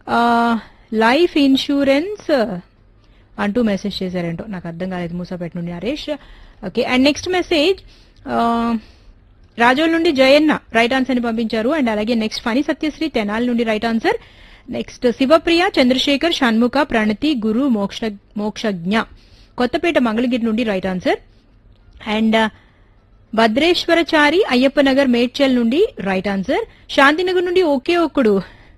life insurance అంటూ message చేశారంటో నాకు అర్థం కాలేదు మూసాపేట నుండి Harish okay and next message Razole నుండి జయన్న రైట్ ఆన్సర్ ని పంపించారు అండ్ అలాగే నెక్స్ట్ ఫణి సత్యశ్రీ తెనాలి నుండి right answer next Sivapriya Chandrasekhar Shanmukha Pranathi Guru Moksha Mokshagna Kothapeta Mangalagiri నుండి right answer and Bhadreswarachari Ayyappa Nagar Medchal నుండి రైట్ ఆన్సర్ శాంతినగర్ నుండి ఒకే ఒక్కడు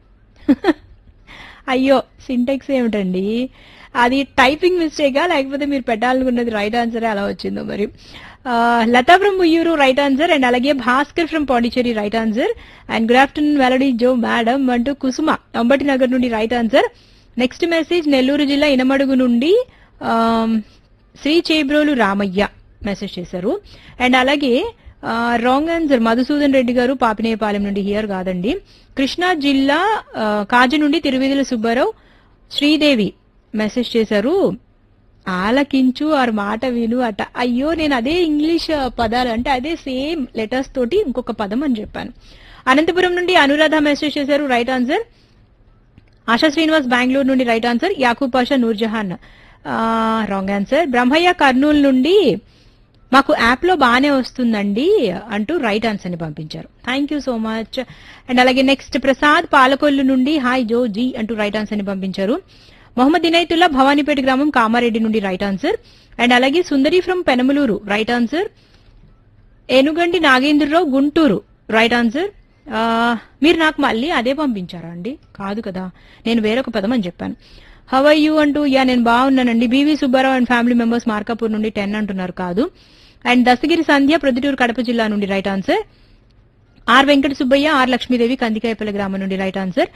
అయ్యో సింటెక్స్ ఏమిటండి అది టైపింగ్ మిస్టేకా లేకపోతే మీరు పెట్టాలనుకున్నది రైట్ ఆన్సరే అలా వచ్చిందో మరి ఆ, Latha from Muyyuru right answer and అలాగే Bhaskar from Pondicherry right answer and good afternoon వెలడీ జో మేడం అంటూ కుసుమ అంబటి నగర్ నుండి right answer next message Nellore జిల్లా ఇనమడుగు నుండి ఆమ్, శ్రీ చేబ్రోలు రామయ్య మెసేజ్ చేశారు అండ్ అలాగే రాంగ్ ఆన్సర్ మధుసూదన్ రెడ్డి గారు పాపినేయపాలెం నుండి హియర్ కాదండి కృష్ణా జిల్లా ఆ, కాజి నుండి తిరువిధుల సుబ్బారావు శ్రీదేవి మెసేజ్ చేశారు ఆలకించు ఆరు మాట విను అట అయ్యో నేను అదే ఇంగ్లీష్ పదాలు అంటే అదే సేమ్ లెటర్స్ తోటి ఇంకొక పదం అని చెప్పాను అనంతపురం నుండి అనురాధ మెసేజ్ చేశారు రైట్ ఆన్సర్ ఆశా శ్రీనివాస్ బెంగళూరు నుండి right answer Yakub Pasha Noorjahan wrong answer Brahmaiah Kurnool నుండి మాకు యాప్ లో బాగానే వస్తుందండి అంటూ రైట్ ఆన్సర్ ని పంపించారు thank you so much and అలాగే నెక్స్ట్ ప్రసాద్ పాలకొల్లు నుండి హాయ్ జో జీ అంటూ రైట్ ఆన్సర్ ని పంపించారు మొహమ్మద్ ఇనైతుల్లా భవానీపేట గ్రామం కామారెడ్డి నుండి రైట్ ఆన్సర్ అండ్ అలాగే Sundari from Penamaluru right answer Enuganti Nagendrarao Guntur right answer ఆ, మీరు నాకు మళ్ళీ అదే పంపించారా అండి కాదు కదా నేను వేరొక పదం అని చెప్పాను హవ్ యూ అంటూ యా నేను బాగున్నానండి BV Subbarao and family members Markapur నుండి టెన్ అంటున్నారు కాదు అండ్ దస్తగిరి సంధ్య ప్రొద్దుటూరు కడప జిల్లా నుండి right answer R Venkata Subbaiah R Lakshmidevi Kandikayapalli గ్రామం నుండి రైట్ ఆన్సర్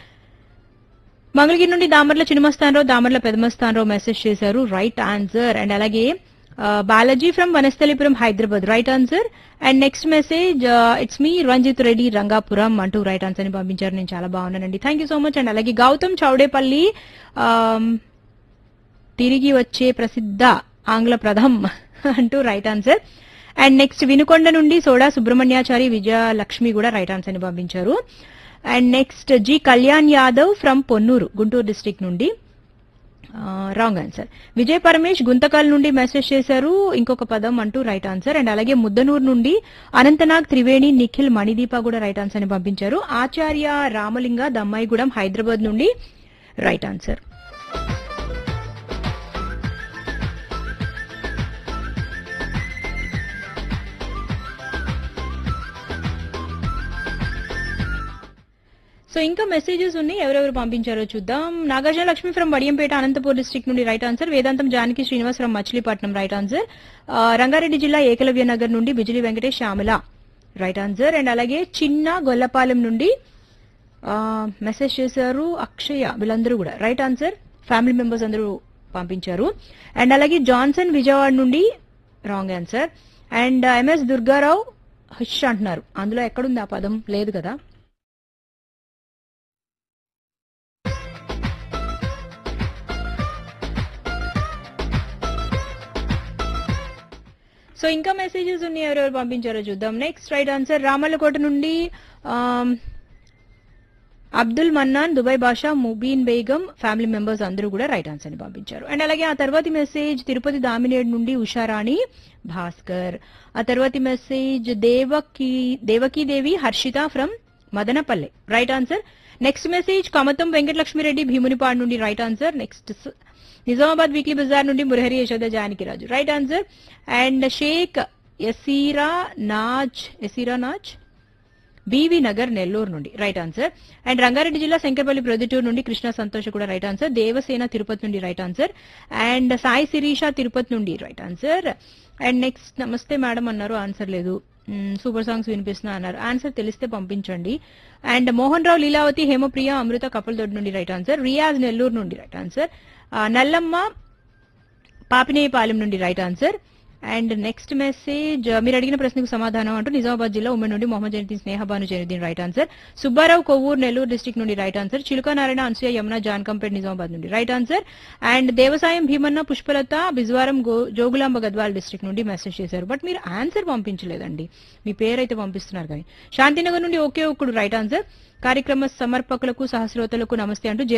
మంగళగిరి నుండి దామర్ల చినమస్తానరావు దామర్ల పెదమస్తానరావు మెసేజ్ చేశారు రైట్ ఆన్సర్ అండ్ అలాగే ఆ, Balaji from Vanasthalipuram Hyderabad right answer and next message it's me Ranjith Reddy Rangapuram అంటూ రైట్ ఆన్సర్ ని పంపించారు నేను చాలా బాగున్నానండి thank you so much and అలాగే గౌతమ్ చౌడేపల్లి ఆమ్, తిరిగి వచ్చే ప్రసిద్ధ ఆంగ్ల ప్రథం అంటూ right answer and next Vinukonda నుండి సోడా సుబ్రహ్మణ్యాచారి విజయలక్ష్మి కూడా రైట్ ఆన్సర్ ని పంపించారు and next G Kalyan Yadav from Ponnuru Guntur district నుండి రాంగ్ ఆన్సర్ విజయ్ పరమేష్ గుంతకల్ నుండి మెసేజ్ చేశారు ఇంకొక పదం అంటూ రైట్ ఆన్సర్ అండ్ అలాగే ముద్దనూరు నుండి అనంతనాగ్ త్రివేణి నిఖిల్ మణిదీప కూడా రైట్ ఆన్సర్ ని పంపించారు ఆచార్య రామలింగ దమ్మాయిగూడెం హైదరాబాద్ నుండి రైట్ ఆన్సర్ సో ఇంకా మెసేజెస్ ఉన్నాయి ఎవరెవరు పంపించారో చూద్దాం నాగార్జున లక్ష్మి ఫ్రమ్ వడియంపేట అనంతపూర్ డిస్ట్రిక్ట్ నుండి right answer Vedantam Janaki Srinivas from Machilipatnam right answer ఆ, రంగారెడ్డి జిల్లా ఏకలవ్య నగర్ నుండి Bijili Venkatesh Shyamala right answer and అలాగే చిన్న గొల్లపాలెం నుండి ఆ, మెసేజ్ చేశారు అక్షయ వీళ్ళందరూ కూడా రైట్ ఆన్సర్ ఫ్యామిలీ మెంబర్స్ అందరూ పంపించారు అండ్ అలాగే జాన్సన్ విజయవాడ నుండి wrong answer and MS Durgarao హుష్ అంటున్నారు అందులో ఎక్కడుంది ఆ పదం లేదు కదా సో ఇంకా మెసేజెస్ ఉన్నాయి ఎవరెవరు పంపించారో చూద్దాం నెక్స్ట్ రైట్ ఆన్సర్ రామల్లకోట నుండి um, Abdul Mannan Dubai Basha Mubeen Begum family members అందరూ కూడా రైట్ ఆన్సర్ ని పంపించారు అండ్ అలాగే ఆ తర్వాతి మెసేజ్ తిరుపతి దామినేడ్ నుండి ఉషారాణి భాస్కర్ ఆ తర్వాతి message Devaki Devakidevi Harshitha from Madanapalle right answer next message Kamatham Venkatalakshmireddy Bhimunipadu నుండి right answer next Nizamabad weekly bazaar నుండి Murahari Yashoda Janakiraju right answer and Sheikh Esira Naaz Esira Naaz BV Nagar Nellore నుండి రైట్ ఆన్సర్ అండ్ రంగారెడ్డి జిల్లా శంకర్పల్లి ప్రొద్దుటూరు నుండి కృష్ణ సంతోష్ కూడా రైట్ ఆన్సర్ దేవసేన తిరుపతి నుండి right answer and Sai Sirisha Tirupati నుండి రైట్ ఆన్సర్ అండ్ నెక్స్ట్ నమస్తే మేడం అన్నారు ఆన్సర్ లేదు సూపర్ సాంగ్స్ వినిపిస్తున్నా అన్నారు ఆన్సర్ తెలిస్తే పంపించండి అండ్ మోహన్ రావు లీలావతి హేమప్రియ అమృత కపల్దొడ్ నుండి రైట్ ఆన్సర్ రియాజ్ నెల్లూరు నుండి రైట్ ఆన్సర్ నల్లమ్మ పాపినేయపాలెం నుండి right answer and next message మీరు అడిగిన ప్రశ్నకు సమాధానం అంటూ నిజామాబాద్ జిల్లా ఉమ్మడి నుండి Mohammed Zainuddin Snehabanu Zainuddin right answer Subbarao Kovvur Nellore district నుండి రైట్ ఆన్సర్ చిలుక నారాయణ అనసూయ యమున జాన్కంపేట్ నిజామాబాద్ నుండి right answer and Devasayam Bheemanna Pushpalatha Bijwaram గో- జోగులాంబ గద్వాల్ డిస్ట్రిక్ట్ నుండి మెసేజ్ చేశారు బట్ మీరు ఆన్సర్ పంపించలేదండి మీ పేరైతే పంపిస్తున్నారు కానీ శాంతినగర్ నుండి ఒకే ఒక్కడు రైట్ ఆన్సర్ కార్యక్రమ సమర్పకులకు సహస్రోతలకు నమస్తే అంటూ